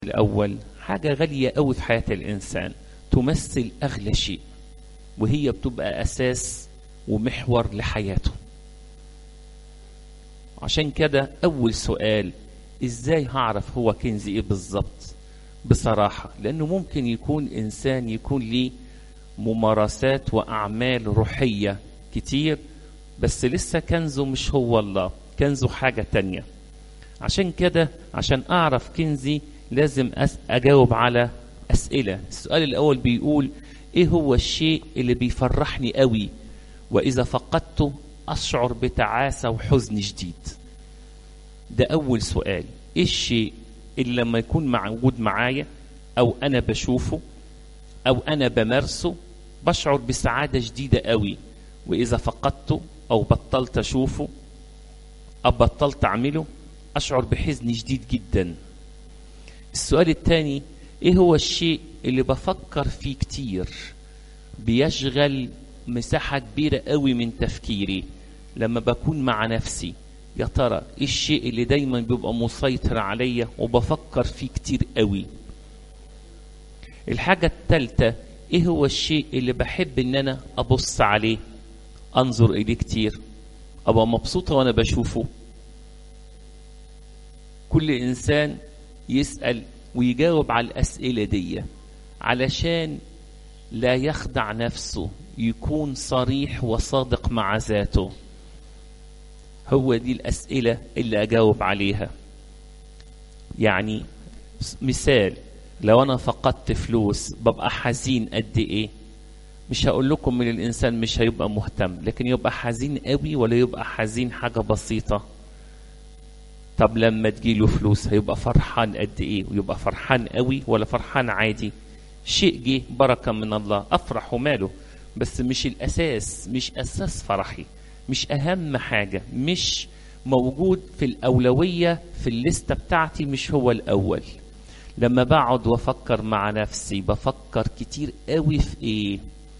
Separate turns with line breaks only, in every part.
الأول حاجة غالية أوي في حياة الإنسان تمثل أغلى شيء وهي بتبقى أساس ومحور لحياته عشان كده أول سؤال إزاي هعرف هو كنزي إيه بالظبط بصراحة لأنه ممكن يكون إنسان يكون ليه ممارسات وأعمال روحية كتير بس لسه كنزه مش هو الله كنزه حاجة تانية عشان كده عشان أعرف كنزي لازم أس أجاوب على أسئلة السؤال الأول بيقول إيه هو الشيء اللي بيفرحني قوي وإذا فقدته أشعر بتعاسة وحزن شديد ده أول سؤال إيه الشيء اللي لما يكون موجود معايا أو أنا بشوفه أو أنا بمارسه بشعر بسعادة شديدة قوي وإذا فقدته أو بطلت أشوفه أو بطلت أعمله أشعر بحزن شديد جدا السؤال الثاني إيه هو الشيء اللي بفكر فيه كتير بيشغل مساحة كبيرة قوي من تفكيري لما بكون مع نفسي يا ترى ايه الشيء اللي دايما بيبقى مسيطر عليا وبفكر فيه كتير قوي الحاجة التالتة ايه هو الشيء اللي بحب ان انا ابص عليه انظر اليه كتير ابقى مبسوطة وانا بشوفه كل انسان يسأل ويجاوب على الاسئلة دي علشان لا يخدع نفسه يكون صريح وصادق مع ذاته هو دي الأسئلة اللي أجاوب عليها يعني مثال لو أنا فقدت فلوس ببقى حزين قد إيه مش هقول لكم من الإنسان مش هيبقى مهتم لكن يبقى حزين قوي ولا يبقى حزين حاجة بسيطة طب لما تجيله فلوس هيبقى فرحان قد إيه ويبقى فرحان قوي ولا فرحان عادي شيء جه بركة من الله أفرح وماله بس مش الأساس مش أساس فرحي مش أهم حاجة مش موجود في الأولوية في الليستة بتاعتي مش هو الأول لما بقعد وأفكر مع نفسي بفكر كتير قوي في إيه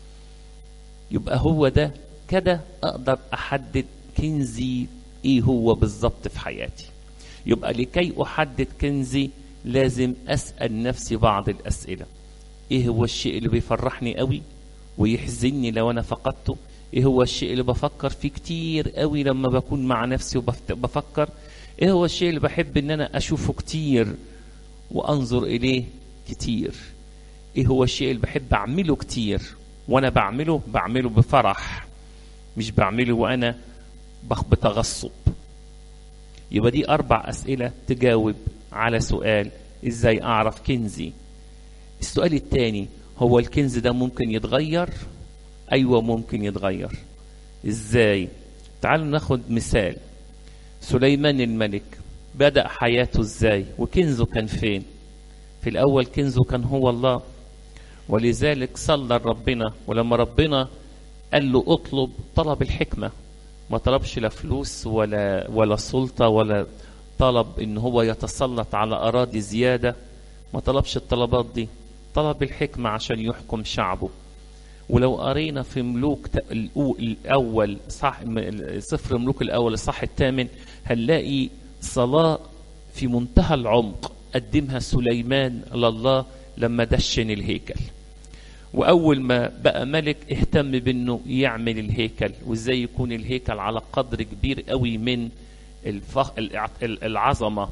يبقى هو ده كده أقدر أحدد كنزي إيه هو بالظبط في حياتي يبقى لكي أحدد كنزي لازم أسأل نفسي بعض الأسئلة إيه هو الشيء اللي بيفرحني قوي ويحزنني لو أنا فقدته ايه هو الشيء اللي بفكر فيه كتير قوي لما بكون مع نفسي وبفكر ايه هو الشيء اللي بحب ان انا اشوفه كتير وانظر اليه كتير ايه هو الشيء اللي بحب اعمله كتير وانا بعمله بعمله بفرح مش بعمله وانا بتغصب يبقى دي اربع اسئله تجاوب على سؤال ازاي اعرف كنزي السؤال الثاني هو الكنز ده ممكن يتغير ايوه ممكن يتغير ازاي تعالوا ناخد مثال سليمان الملك بدا حياته ازاي وكنزه كان فين في الاول كنزه كان هو الله ولذلك صلى ربنا ولما ربنا قال له اطلب طلب الحكمه ما طلبش لا فلوس ولا ولا سلطه ولا طلب ان هو يتسلط على اراضي زياده ما طلبش الطلبات دي طلب الحكمه عشان يحكم شعبه ولو قرينا في ملوك الأول صح سفر ملوك الأول الصح الثامن هنلاقي صلاة في منتهى العمق قدمها سليمان لله لما دشن الهيكل وأول ما بقى ملك اهتم بأنه يعمل الهيكل وإزاي يكون الهيكل على قدر كبير قوي من الفخ... العظمة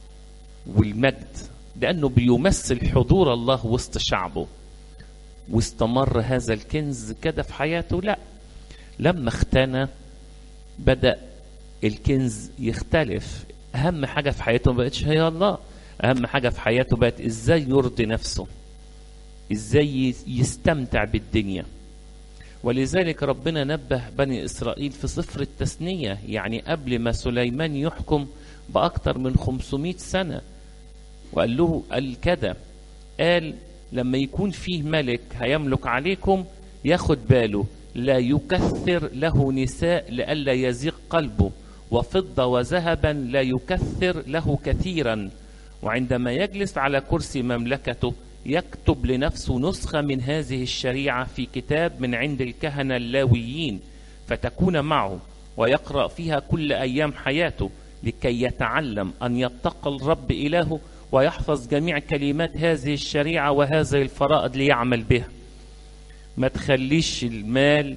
والمجد لأنه بيمثل حضور الله وسط شعبه واستمر هذا الكنز كده في حياته لا لما اختنى بدأ الكنز يختلف أهم حاجة في حياته ما بقتش هي الله أهم حاجة في حياته بقت إزاي يرضي نفسه إزاي يستمتع بالدنيا ولذلك ربنا نبه بني إسرائيل في سفر التثنية يعني قبل ما سليمان يحكم بأكثر من 500 سنة وقال له قال كده قال لما يكون فيه ملك هيملك عليكم ياخد باله لا يكثر له نساء لئلا يزيغ قلبه وفضة وذهبا لا يكثر له كثيرا وعندما يجلس على كرسي مملكته يكتب لنفسه نسخة من هذه الشريعة في كتاب من عند الكهنة اللاويين فتكون معه ويقرأ فيها كل أيام حياته لكي يتعلم أن يتقى الرب إلهه ويحفظ جميع كلمات هذه الشريعة وهذه الفرائض ليعمل بها ما تخليش المال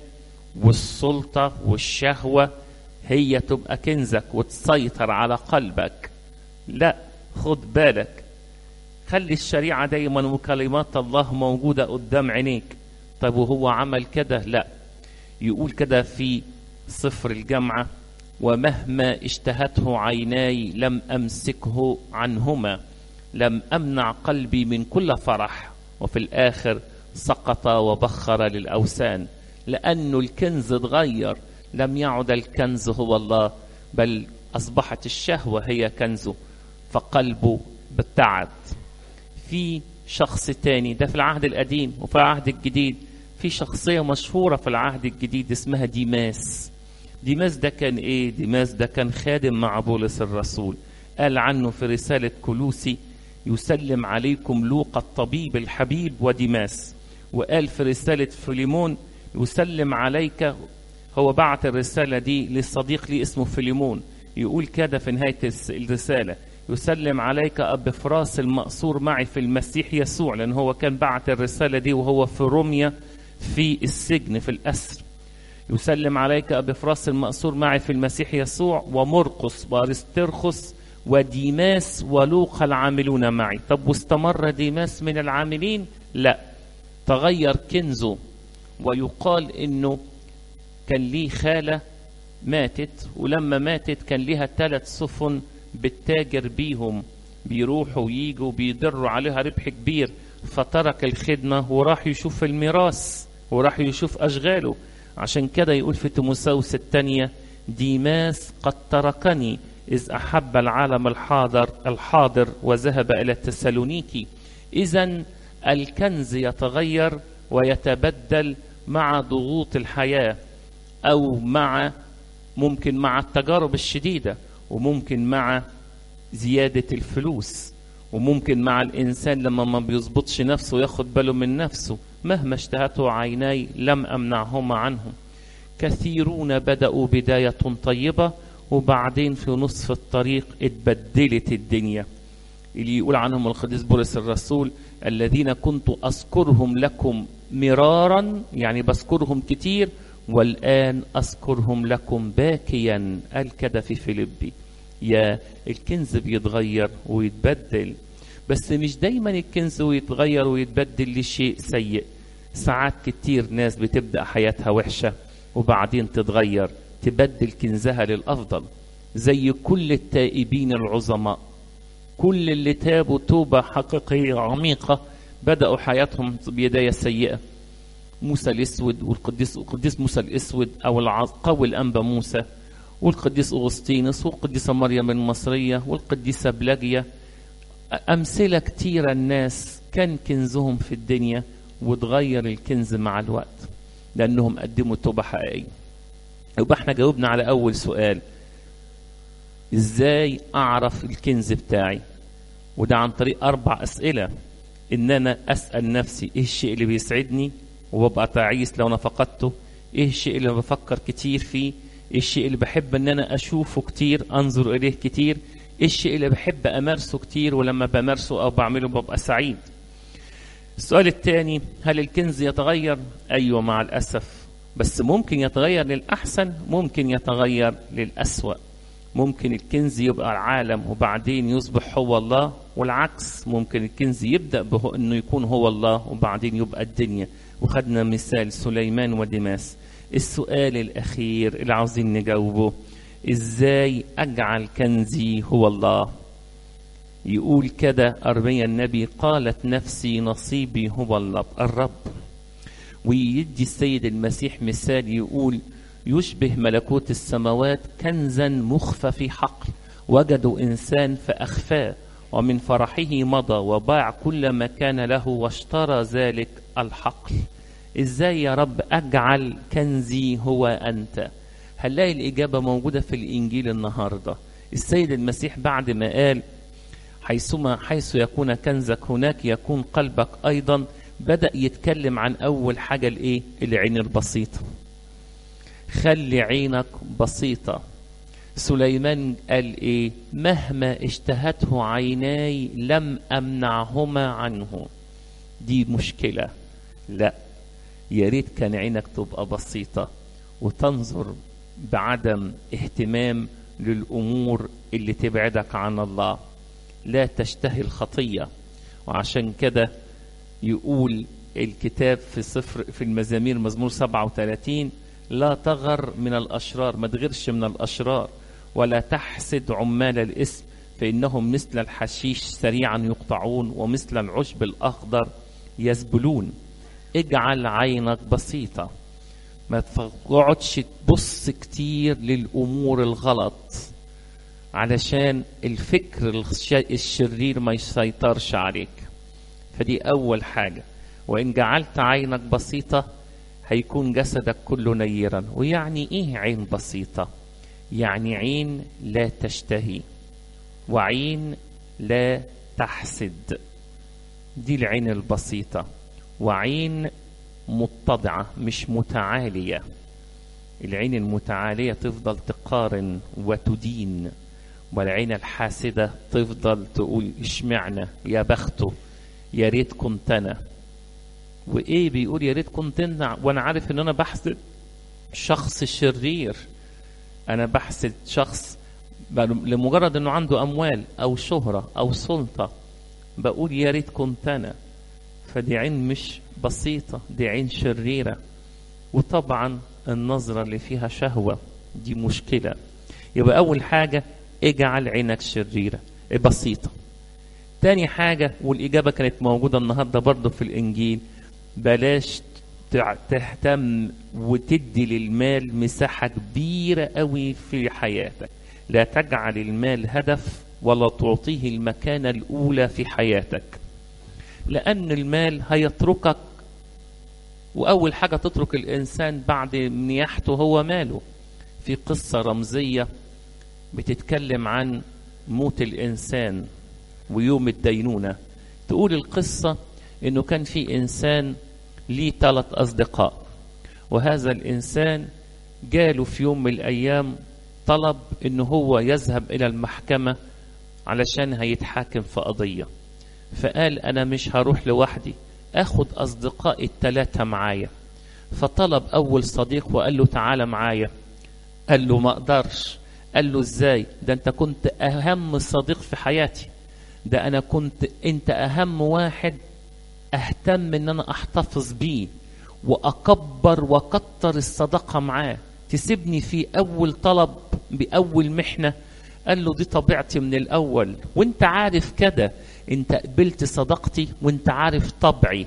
والسلطة والشهوة هي تبقى كنزك وتسيطر على قلبك لا خد بالك خلي الشريعة دايما وكلمات الله موجودة قدام عينيك طب وهو عمل كده لا يقول كده في صفر الجامعة ومهما اشتهته عيناي لم أمسكه عنهما لم أمنع قلبي من كل فرح وفي الآخر سقط وبخر للأوثان لأنه الكنز اتغير لم يعد الكنز هو الله بل أصبحت الشهوة هي كنزه فقلبه ابتعد في شخص تاني ده في العهد القديم وفي العهد الجديد في شخصية مشهورة في العهد الجديد اسمها ديماس ديماس ده كان ايه ديماس ده كان خادم مع بولس الرسول قال عنه في رسالة كلوسي يسلم عليكم لوقا الطبيب الحبيب وديماس وقال في رسالة فيليمون يسلم عليك هو بعت الرسالة دي للصديق لي اسمه فيليمون يقول كده في نهاية الرسالة يسلم عليك أب فراس المأسور معي في المسيح يسوع لأن هو كان بعت الرسالة دي وهو في روميا في السجن في الأسر يسلم عليك أب فراس المأسور معي في المسيح يسوع ومرقس وأرسترخس وديماس ولوقا العاملون معي طب واستمر ديماس من العاملين لا تغير كنزه ويقال انه كان ليه خالة ماتت ولما ماتت كان ليها ثلاث سفن بالتاجر بيهم بيروحوا ويجوا بيدروا عليها ربح كبير فترك الخدمة وراح يشوف الميراث وراح يشوف أشغاله عشان كده يقول في تيموساوس الثانية ديماس قد تركني إذ أحب العالم الحاضر الحاضر وذهب إلى تسالونيكي إذا الكنز يتغير ويتبدل مع ضغوط الحياة أو مع ممكن مع التجارب الشديدة وممكن مع زيادة الفلوس وممكن مع الإنسان لما ما بيظبطش نفسه ياخد باله من نفسه مهما اشتهته عيناي لم أمنعهما عنهم كثيرون بدأوا بداية طيبة وبعدين في نصف الطريق اتبدلت الدنيا اللي يقول عنهم القديس بولس الرسول الذين كنت أذكرهم لكم مرارا يعني بذكرهم كتير والآن أذكرهم لكم باكيا قال كده في فيليبي يا الكنز بيتغير ويتبدل بس مش دايما الكنز ويتغير ويتبدل لشيء سيء ساعات كتير ناس بتبدأ حياتها وحشة وبعدين تتغير تبدل كنزها للأفضل زي كل التائبين العظماء كل اللي تابوا توبة حقيقية عميقة بدأوا حياتهم بداية سيئة موسى الأسود والقديس القديس موسى الأسود أو القوي الأنبا موسى والقديس أغسطينوس والقديسة مريم المصرية والقديسة بلاجيا أمثلة كتيرة الناس كان كنزهم في الدنيا وتغير الكنز مع الوقت لأنهم قدموا توبة حقيقية يبقى احنا جاوبنا على أول سؤال ازاي أعرف الكنز بتاعي وده عن طريق أربع أسئلة إن أنا أسأل نفسي إيه الشيء اللي بيسعدني وببقى تعيس لو أنا فقدته إيه الشيء اللي بفكر كتير فيه إيه الشيء اللي بحب إن أنا أشوفه كتير أنظر إليه كتير إيه الشيء اللي بحب أمارسه كتير ولما بمارسه أو بعمله ببقى سعيد السؤال الثاني هل الكنز يتغير أيوة مع الأسف بس ممكن يتغير للأحسن ممكن يتغير للأسوأ ممكن الكنز يبقى العالم وبعدين يصبح هو الله والعكس ممكن الكنز يبدأ به أنه يكون هو الله وبعدين يبقى الدنيا وخدنا مثال سليمان ودماس السؤال الأخير اللي عاوزين نجاوبه إزاي أجعل كنزي هو الله يقول كده أرميا النبي قالت نفسي نصيبي هو الله الرب ويدي السيد المسيح مثال يقول يشبه ملكوت السماوات كنزا مخفى في حقل وجدوا إنسان فأخفاه ومن فرحه مضى وباع كل ما كان له واشترى ذلك الحقل ازاي يا رب اجعل كنزي هو انت هنلاقي الاجابه موجوده في الانجيل النهارده السيد المسيح بعد ما قال حيثما حيث يكون كنزك هناك يكون قلبك ايضا بدا يتكلم عن اول حاجه الايه العين البسيطه خلي عينك بسيطه سليمان قال ايه مهما اشتهته عيناي لم امنعهما عنه دي مشكلة لا يا ريت كان عينك تبقى بسيطة وتنظر بعدم اهتمام للأمور اللي تبعدك عن الله لا تشتهي الخطية وعشان كده يقول الكتاب في صفر في المزامير مزمور 37 لا تغر من الأشرار ما تغيرش من الأشرار ولا تحسد عمال الإثم فإنهم مثل الحشيش سريعا يقطعون ومثل العشب الأخضر يذبلون اجعل عينك بسيطة ما تقعدش تبص كتير للأمور الغلط علشان الفكر الشرير ما يسيطرش عليك فدي أول حاجة وإن جعلت عينك بسيطة هيكون جسدك كله نيرا ويعني إيه عين بسيطة يعني عين لا تشتهي وعين لا تحسد دي العين البسيطة وعين متضعة مش متعالية العين المتعالية تفضل تقارن وتدين والعين الحاسدة تفضل تقول اشمعنى يا بخته يا ريت كنت أنا وإيه بيقول يا ريت كنت أنا وأنا عارف إن أنا بحسد شخص شرير أنا بحسد شخص لمجرد إنه عنده أموال أو شهرة أو سلطة بقول يا ريت كنت أنا فدي عين مش بسيطة دي عين شريرة وطبعا النظرة اللي فيها شهوة دي مشكلة يبقى أول حاجة اجعل عينك شريرة بسيطة تاني حاجة والإجابة كانت موجودة النهاردة برضه في الإنجيل بلاش تهتم وتدي للمال مساحة كبيرة قوي في حياتك لا تجعل المال هدف ولا تعطيه المكانة الأولى في حياتك لأن المال هيتركك وأول حاجة تترك الإنسان بعد نياحته هو ماله في قصة رمزية بتتكلم عن موت الإنسان ويوم الدينونة تقول القصة إنه كان في إنسان ليه ثلاث أصدقاء وهذا الإنسان جاله في يوم من الأيام طلب إنه هو يذهب إلى المحكمة علشان هيتحاكم في قضية فقال أنا مش هروح لوحدي أخد أصدقائي التلاتة معايا فطلب أول صديق وقال له تعالى معايا قال له ما أقدرش قال له إزاي ده أنت كنت أهم صديق في حياتي ده أنا كنت أنت أهم واحد أهتم إن أنا أحتفظ بيه وأكبر وأكتر الصداقة معاه تسيبني في أول طلب بأول محنة قال له دي طبيعتي من الأول وانت عارف كده انت قبلت صداقتي وانت عارف طبعي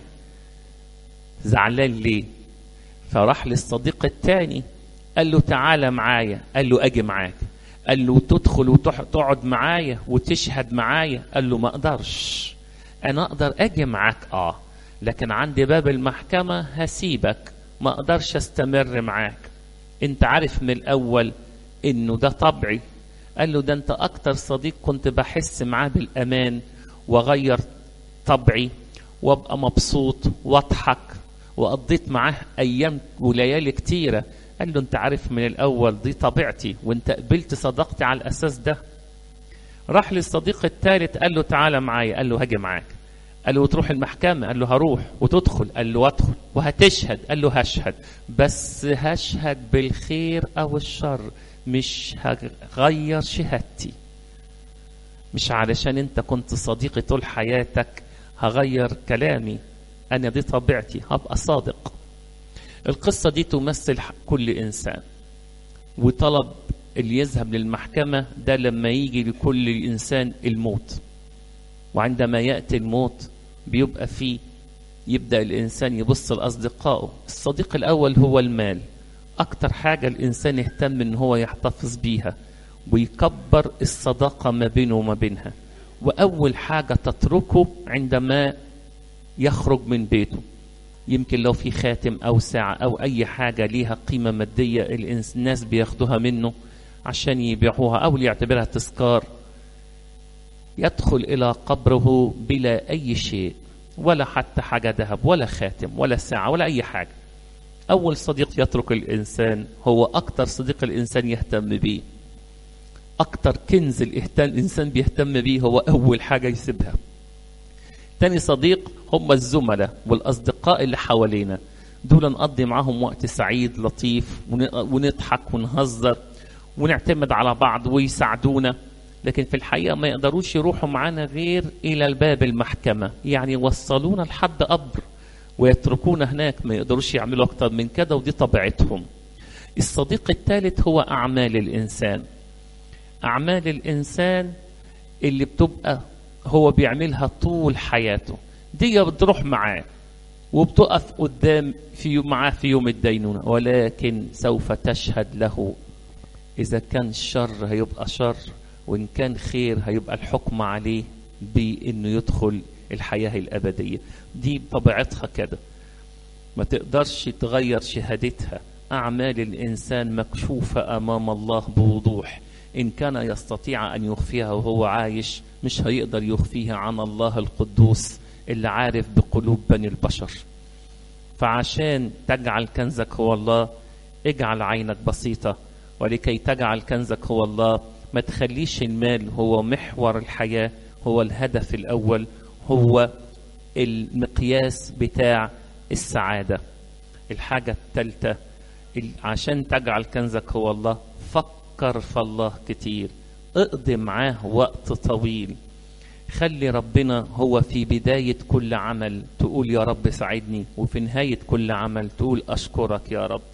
زعلان ليه فراح للصديق التاني قال له تعالى معايا قال له اجي معاك قال له تدخل وتقعد معايا وتشهد معايا قال له ما اقدرش انا اقدر اجي معاك اه لكن عند باب المحكمة هسيبك ما اقدرش استمر معاك انت عارف من الاول انه ده طبعي قال له ده انت اكتر صديق كنت بحس معاه بالامان واغير طبعي وابقى مبسوط واضحك وقضيت معاه ايام وليالي كتيره قال له انت عارف من الاول دي طبيعتي وانت قبلت صداقتي على الاساس ده راح للصديق الثالث قال له تعالى معايا قال له هاجي معاك قال له وتروح المحكمة قال له هروح وتدخل قال له ادخل وهتشهد قال له هشهد بس هشهد بالخير أو الشر مش هغير شهادتي مش علشان انت كنت صديقي طول حياتك هغير كلامي انا دي طبيعتي هبقى صادق القصة دي تمثل كل انسان وطلب اللي يذهب للمحكمة ده لما يجي لكل انسان الموت وعندما يأتي الموت بيبقى فيه يبدأ الإنسان يبص لأصدقائه الصديق الأول هو المال أكتر حاجة الإنسان يهتم إن هو يحتفظ بيها ويكبر الصداقة ما بينه وما بينها وأول حاجة تتركه عندما يخرج من بيته يمكن لو في خاتم أو ساعة أو أي حاجة ليها قيمة مادية الناس بياخدوها منه عشان يبيعوها أو ليعتبرها تذكار يدخل إلى قبره بلا أي شيء ولا حتى حاجة ذهب ولا خاتم ولا ساعة ولا أي حاجة أول صديق يترك الإنسان هو أكتر صديق الإنسان يهتم به أكتر كنز الاهتم الإنسان بيهتم بيه هو أول حاجة يسيبها تاني صديق هم الزملاء والأصدقاء اللي حوالينا دول نقضي معاهم وقت سعيد لطيف ونضحك ونهزر ونعتمد على بعض ويساعدونا لكن في الحقيقة ما يقدروش يروحوا معانا غير إلى الباب المحكمة يعني يوصلونا لحد قبر ويتركونا هناك ما يقدروش يعملوا أكتر من كده ودي طبيعتهم الصديق الثالث هو أعمال الإنسان أعمال الإنسان اللي بتبقى هو بيعملها طول حياته دي بتروح معاه وبتقف قدام في معاه في يوم الدينونة ولكن سوف تشهد له إذا كان شر هيبقى شر وإن كان خير هيبقى الحكم عليه بإنه يدخل الحياة الأبدية دي طبيعتها كده ما تقدرش تغير شهادتها أعمال الإنسان مكشوفة أمام الله بوضوح إن كان يستطيع أن يخفيها وهو عايش مش هيقدر يخفيها عن الله القدوس اللي عارف بقلوب بني البشر فعشان تجعل كنزك هو الله اجعل عينك بسيطة ولكي تجعل كنزك هو الله ما تخليش المال هو محور الحياة هو الهدف الأول هو المقياس بتاع السعادة الحاجة الثالثة عشان تجعل كنزك هو الله فكر في الله كتير اقضي معاه وقت طويل خلي ربنا هو في بداية كل عمل تقول يا رب ساعدني وفي نهاية كل عمل تقول أشكرك يا رب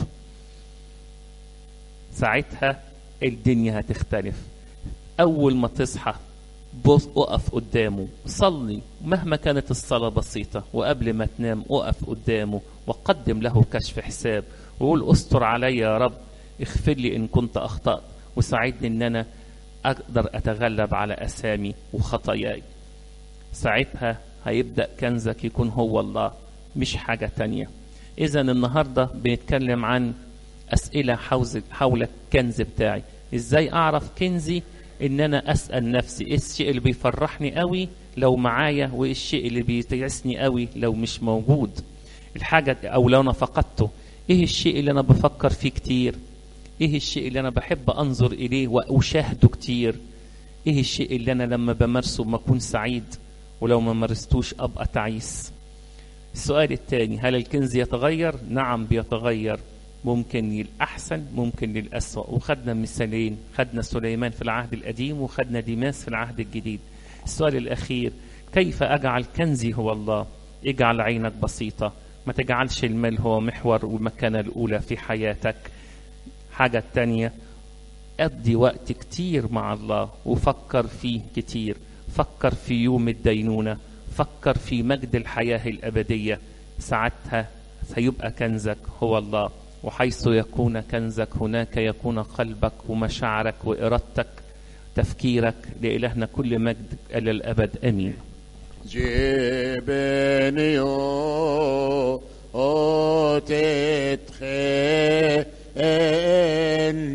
ساعتها الدنيا هتختلف أول ما تصحى بص أقف قدامه صلي مهما كانت الصلاة بسيطة وقبل ما تنام أقف قدامه وقدم له كشف حساب وقول استر علي يا رب اغفر لي إن كنت أخطأت وساعدني إن أنا أقدر أتغلب على أسامي وخطاياي ساعتها هيبدأ كنزك يكون هو الله مش حاجة تانية إذا النهاردة بنتكلم عن أسئلة حول الكنز بتاعي إزاي أعرف كنزي إن أنا أسأل نفسي إيه الشيء اللي بيفرحني قوي لو معايا وإيه الشيء اللي بيتعسني قوي لو مش موجود الحاجة أو لو أنا فقدته إيه الشيء اللي أنا بفكر فيه كتير ايه الشيء اللي انا بحب انظر اليه واشاهده كتير ايه الشيء اللي انا لما بمارسه بكون سعيد ولو ما مارستوش ابقى تعيس السؤال الثاني هل الكنز يتغير نعم بيتغير ممكن للأحسن ممكن للأسوأ وخدنا مثالين خدنا سليمان في العهد القديم وخدنا ديماس في العهد الجديد السؤال الأخير كيف أجعل كنزي هو الله اجعل عينك بسيطة ما تجعلش المال هو محور والمكانة الأولى في حياتك حاجة التانية أدي وقت كتير مع الله وفكر فيه كتير فكر في يوم الدينونة فكر في مجد الحياة الأبدية ساعتها سيبقى كنزك هو الله وحيث يكون كنزك هناك يكون قلبك ومشاعرك وإرادتك تفكيرك لإلهنا كل مجد إلى الأبد أمين
جبني أو تتخيل